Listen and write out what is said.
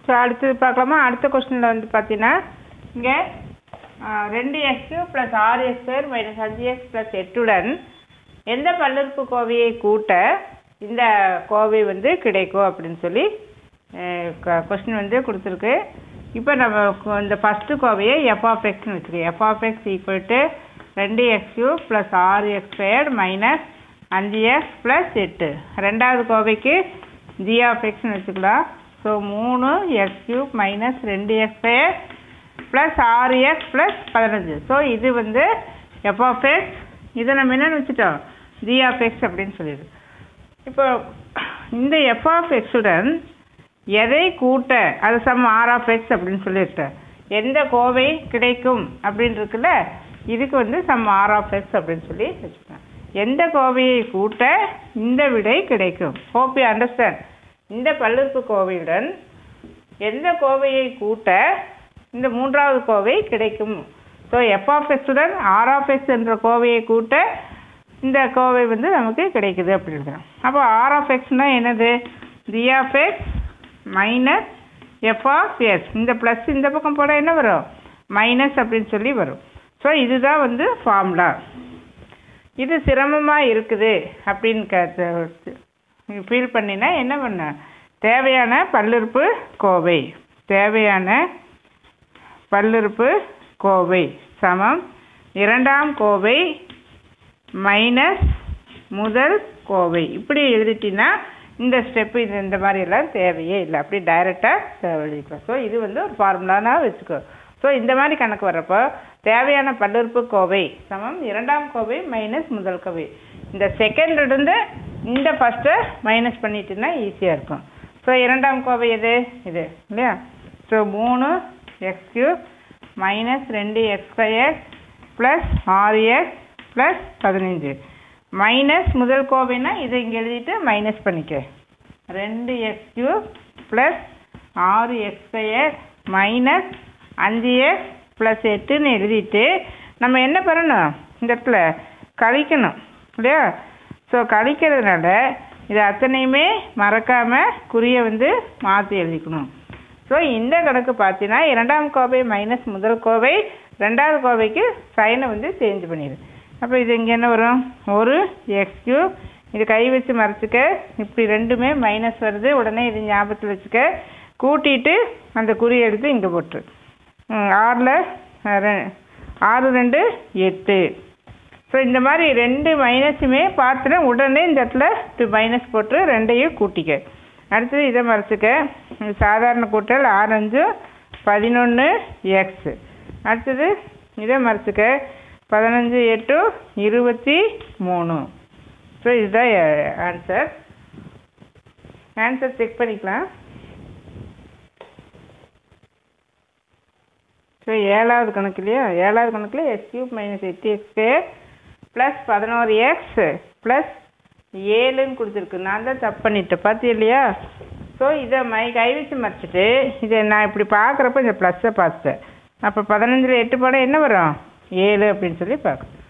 so அடுத்தது பார்க்கலாமா அடுத்த கொஸ்டினில் வந்து பார்த்தீங்கன்னா இங்கே ரெண்டு எக்ஸ் ப்ளஸ் ஆறு எக்ஸ் ஸ்கொயர் மைனஸ் அஞ்சு எக்ஸ் ப்ளஸ் எட்டுடன் எந்த பல்லுறுப்பு கோவையை கூட்ட இந்த கோவை வந்து கிடைக்கும் அப்படின்னு சொல்லி கொஸ்டின் வந்து கொடுத்துருக்கு இப்போ நம்ம கு- இந்த ஃபஸ்ட்டு கோவையை எஃப் ஆஃப் எக்ஸ்னு வச்சுக்கோங்க f of x equal to ரெண்டு எக்ஸ் கியூப் ப்ளஸ் ஆறு எக்ஸ் ஸ்கொயர் மைனஸ் அஞ்சு எக்ஸ் ப்ளஸ் எட்டு ரெண்டாவது கோவைக்கு ஜி ஆஃப் எக்ஸ்னு வச்சுக்கலாம் ஸோ மூணு எக்ஸ் கியூப் மைனஸ் ரெண்டு எக்ஸ் ஸ்கொயர் ப்ளஸ் ஆறு எக்ஸ் ப்ளஸ் பதினஞ்சு ஸோ இது வந்து எஃப் ஆஃப் எக்ஸ் இதை நம்ம என்னென்னு வச்சுட்டோம் ஜி ஆஃப் எக்ஸ் அப்படின்னு சொல்லிடு இப்போ இந்த எஃப் ஆஃப் எக்ஸுடன் எதை கூட்ட அது சம் ஆர் ஆஃப் எக்ஸ் அப்படின்னு சொல்லிட்டேன் எந்த கோவை கிடைக்கும் அப்படின்னு இருக்குல்ல இதுக்கு வந்து சம் ஆர் ஆஃப் எக்ஸ் அப்படின்னு சொல்லி வச்சுட்டேன் எந்த கோவையை கூட்ட இந்த விடை கிடைக்கும் ஹோப் யூ அண்டர்ஸ்டாண்ட் இந்த பல்லுறுப்பு கோவையுடன் எந்த கோவையை கூட்ட இந்த மூன்றாவது கோவை கிடைக்கும் ஸோ எஃப் ஆஃப் எக்ஸுடன் ஆர் ஆஃப் எக்ஸ் என்ற கோவையை கூட்ட இந்த கோவை வந்து நமக்கு கிடைக்குது அப்படின்னு அப்போ ஆர் ஆஃப் எக்ஸ்னால் என்னது g of x minus f of s இந்த ப்ளஸ் இந்த பக்கம் போட என்ன வரும் மைனஸ் அப்படின்னு சொல்லி வரும் ஸோ இதுதான் வந்து ஃபார்முலா இது சிரமமாக இருக்குது அப்படின்னு க ஃபீல் பண்ணினா என்ன பண்ண தேவையான பல்லுறுப்பு கோவை தேவையான பல்லுறுப்பு கோவை சமம் இரண்டாம் கோவை மைனஸ் முதல் கோவை இப்படி எழுதிட்டினா இந்த ஸ்டெப்பு இது இந்த மாதிரி எல்லாம் தேவையே இல்லை அப்படி டைரெக்டாக எழுதிக்கலாம் ஸோ இது வந்து ஒரு ஃபார்முலானா வச்சுக்கோ ஸோ இந்த மாதிரி கணக்கு வர்றப்போ தேவையான பல்லுறுப்பு கோவை சமம் இரண்டாம் கோவை மைனஸ் முதல் கோவை இந்த செகண்ட் இருந்து இந்த ஃபஸ்ட்டை மைனஸ் பண்ணிட்டுனா ஈஸியாக இருக்கும் ஸோ இரண்டாம் கோவை எது இது இல்லையா ஸோ மூணு எக்ஸ் கியூப் மைனஸ் ரெண்டு எக்ஸ் ஸ்கொயர் ப்ளஸ் ஆறு எக்ஸ் ப்ளஸ் பதினஞ்சு மைனஸ் முதல் கோவைனா இதை இங்கே எழுதிட்டு மைனஸ் பண்ணிக்க ரெண்டு எக்ஸ் கியூப் ப்ளஸ் ஆறு எக்ஸ் ஸ்கொயர் மைனஸ் அஞ்சு எக்ஸ் ப்ளஸ் எட்டுன்னு எழுதிட்டு நம்ம என்ன பண்ணணும் இந்த இடத்துல கழிக்கணும் இல்லையா ஸோ கழிக்கிறதுனால இது அத்தனையுமே மறக்காமல் குறியை வந்து மாற்றி எழுதிக்கணும் ஸோ இந்த கணக்கு பார்த்தீங்கன்னா இரண்டாம் கோவை மைனஸ் முதல் கோவை ரெண்டாவது கோவைக்கு சைனை வந்து சேஞ்ச் பண்ணிடு அப்போ இது இங்கே என்ன வரும் ஒரு எக்ஸ் கியூப் இது கை வச்சு மறைச்சிக்க இப்படி ரெண்டுமே மைனஸ் வருது உடனே இது ஞாபகத்தில் வச்சுக்க கூட்டிட்டு அந்த குறி எடுத்து இங்கே போட்டுரு ம், ஆறில் ரெ- ஆறு ரெண்டு எட்டு ஸோ இந்த மாதிரி ரெண்டு மைனஸுமே பார்த்துட்டு உடனே இந்த இடத்துல இப்படி மைனஸ் போட்டு ரெண்டையும் கூட்டிக்க அடுத்தது இதை மறைச்சிக்க இது சாதாரண கூட்டல் ஆரஞ்சு பதினொன்று எக்ஸு அடுத்தது இதை மறைச்சிக்க பதினஞ்சு எட்டு இருபத்தி மூணு ஸோ இதுதான் ஆன்சர் ஆன்சர் செக் பண்ணிக்கலாம் ஸோ ஏழாவது கணக்கு இல்லையா ஏழாவது கணக்கில் எக்ஸ் கியூப் மைனஸ் எட்டு எக்ஸ் ப்ளஸ் பதினோரு எக்ஸ் ப்ளஸ் ஏழுன்னு கொடுத்துருக்கு நான் தான் தப்பு பண்ணிட்டேன் பார்த்தி இல்லையா ஸோ இதை மை கை வச்சு மறைச்சிட்டு இதை நான் இப்படி பார்க்குறப்ப இந்த ப்ளஸ்ஸை பார்த்தேன் அப்போ பதினஞ்சில் எட்டு போட என்ன வரும் ஏழு அப்படின்னு சொல்லி பார்க்கணும்